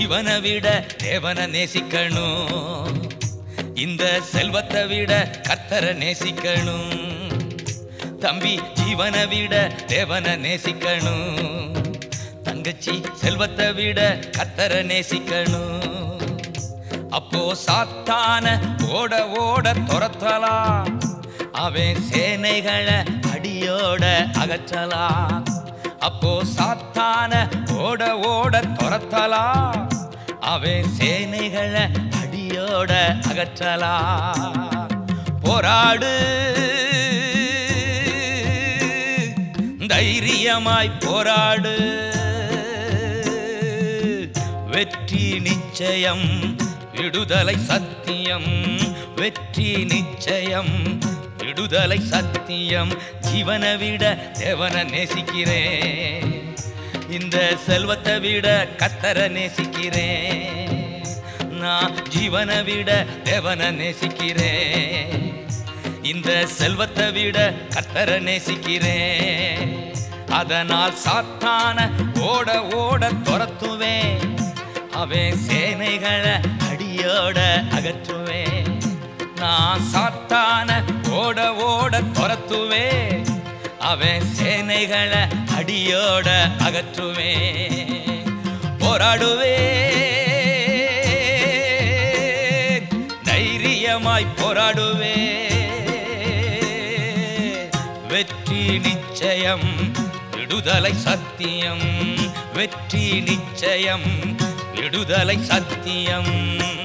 ஜீவனை விட தேவனை நேசிக்கணும் இந்த செல்வத்தை விட கர்த்தரை நேசிக்கணும் தம்பி ஜீவனை விட தேவனை நேசிக்கணும் தங்கச்சி செல்வத்தை விட கர்த்தரை நேசிக்கணும் அப்போ சாத்தான ஓட ஓட துரத்தலாம் அவன் சேனைகளை அடியோட அகற்றலாம் அப்போ சாத்தான ஓட ஓட துரத்தலாம் அவன் சேனைகளை அடியோட அகற்றலாம் போராடு தைரியமாய் போராடு வெற்றி நிச்சயம் விடுதலை சத்தியம் வெற்றி நிச்சயம் விடுதலை சத்தியம் ஜீவனை விட தேவனை நேசிக்கிறேன் இந்த செல்வத்தை விட கத்தரை நேசிக்கிறேன் நான் ஜீவனை விட தேவனை நேசிக்கிறேன் இந்த செல்வத்தை விட கத்தரை நேசிக்கிறேன் அதனால் சாத்தான ஓட ஓட துரத்துவேன் அவன் சேனைகளை அடியோட அகற்றுவேன் நான் சாத்தான ஓட ஓட துரத்துவேன் அவன் சேனைகளை அடியோட அகற்றுவேன் போராடுவேன் தைரியமாய் போராடுவேன் வெற்றி நிச்சயம் விடுதலை சத்தியம் வெற்றி நிச்சயம் விடுதலை சத்தியம்